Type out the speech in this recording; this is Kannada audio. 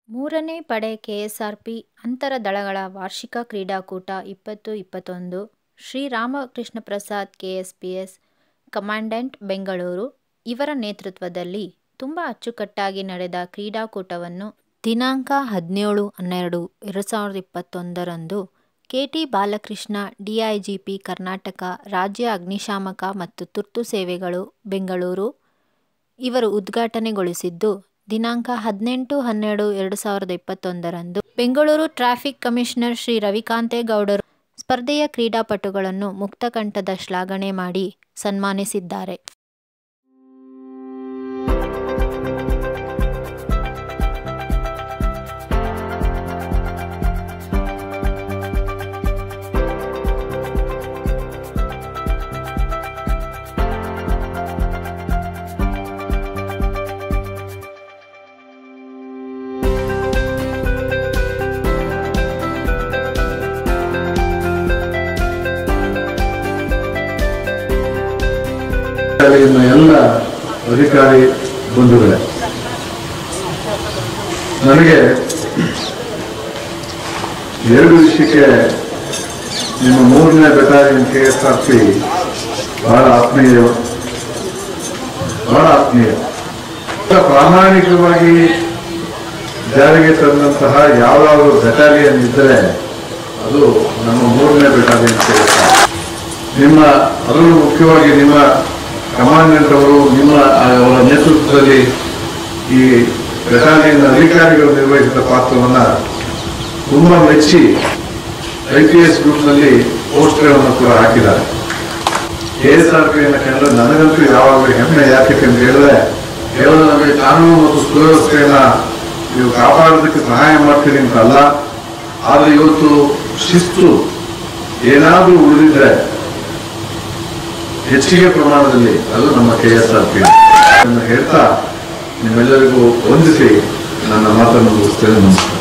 ಮೂರನೇ ಪಡೆ ಕೆಎಸ್ಆರ್ಪಿ ಅಂತರ ದಳಗಳ ವಾರ್ಷಿಕ ಕ್ರೀಡಾಕೂಟ ಇಪ್ಪತ್ತು ಇಪ್ಪತ್ತೊಂದು ಶ್ರೀ ರಾಮಕೃಷ್ಣ ಪ್ರಸಾದ್ ಕೆಎಸ್ಪಿಎಸ್ ಕಮಾಂಡೆಂಟ್ ಬೆಂಗಳೂರು ಇವರ ನೇತೃತ್ವದಲ್ಲಿ ತುಂಬ ಅಚ್ಚುಕಟ್ಟಾಗಿ ನಡೆದ ಕ್ರೀಡಾಕೂಟವನ್ನು ದಿನಾಂಕ ಹದಿನೇಳು ಹನ್ನೆರಡು ಎರಡು ಸಾವಿರದ ಇಪ್ಪತ್ತೊಂದರಂದು K T Balakrishna DIGP Karnataka ರಾಜ್ಯ ಅಗ್ನಿಶಾಮಕ ಮತ್ತು ತುರ್ತು ಸೇವೆಗಳು ಬೆಂಗಳೂರು ಇವರು ಉದ್ಘಾಟನೆಗೊಳಿಸಿದ್ದು ದಿನಾಂಕ ಹದಿನೆಂಟು ಹನ್ನೆರಡು ಎರಡು ಸಾವಿರದ ಇಪ್ಪತ್ತೊಂದರಂದು ಬೆಂಗಳೂರು ಟ್ರಾಫಿಕ್ ಕಮಿಷನರ್ ಶ್ರೀ ರವಿಕಾಂತೇಗೌಡರು ಸ್ಪರ್ಧೆಯ ಕ್ರೀಡಾಪಟುಗಳನ್ನು ಮುಕ್ತಕಂಠದ ಶ್ಲಾಘನೆ ಮಾಡಿ ಸನ್ಮಾನಿಸಿದ್ದಾರೆ ಶಾಲೆಯಿಂದ ಎಲ್ಲ ಅಧಿಕಾರಿ ಬಂಧುಗಳೇ ನನಗೆ ಎರಡು ವಿಷಯಕ್ಕೆ ನಿಮ್ಮ ಮೂರನೇ battalion K S R P ಬಹಳ ಆತ್ಮೀಯ ಬಹಳ ಆತ್ಮೀಯ ಬಹಳ ಪ್ರಾಮಾಣಿಕವಾಗಿ ಜಾರಿಗೆ ತಂದಂತಹ ಯಾವ್ದಾದ್ರು ಬೆಟಾಲಿಯನ್ ಇದ್ದರೆ ಅದು ನಮ್ಮ ಮೂರನೇ ಬೆಟಾಲಿಯನ್ ಕೆ ಎಸ್ ಆರ್ ನಿಮ್ಮ ಅದರಲ್ಲೂ ಮುಖ್ಯವಾಗಿ ನಿಮ್ಮ ಕಮಾಂಡೆಂಟ್ ಅವರು ನಿಮ್ಮ ಅವರ ನೇತೃತ್ವದಲ್ಲಿ ಈ ಬೆಟಾಲಿಯನ್ ಅಧಿಕಾರಿಗಳು ನಿರ್ವಹಿಸಿದ ಪಾತ್ರವನ್ನ ತುಂಬಾ ಮೆಚ್ಚಿ ಐ ಪಿ ಎಸ್ ಗ್ರೂಪ್ನಲ್ಲಿ ಪೋಸ್ಟ್ಗಳನ್ನು ಕೂಡ ಹಾಕಿದ್ದಾರೆ ಕೆ ಎಸ್ ಆರ್ ಪಿಯನ್ನು ಕಂಡ್ರೆ ನನಗಂತೂ ಯಾವಾಗಲೂ ಹೆಮ್ಮೆ ಯಾಕೆ ಅಂತ ಹೇಳಿದ್ರೆ ಕೇವಲ ನಮಗೆ ಕಾನೂನು ಮತ್ತು ಸುವ್ಯವಸ್ಥೆಯನ್ನ ನೀವು ಕಾಪಾಡೋದಕ್ಕೆ ಸಹಾಯ ಮಾಡ್ತೀರಿ ಅಂತ ಅಲ್ಲ ಆದರೆ ಇವತ್ತು ಶಿಸ್ತು ಏನಾದರೂ ಉಳಿದಿದ್ರೆ ಹೆಚ್ಚಿಗೆ ಪ್ರಮಾಣದಲ್ಲಿ ಅದು ನಮ್ಮ ಕೆ ಎಸ್ ಆರ್ ಪಿ ಹೇಳ್ತಾ ನಿಮ್ಮೆಲ್ಲರಿಗೂ ವಂದಿಸಿ ನನ್ನ ಮಾತನ್ನು ಮುಗಿಸ್ತೇನೆ ನಮಸ್ಕಾರ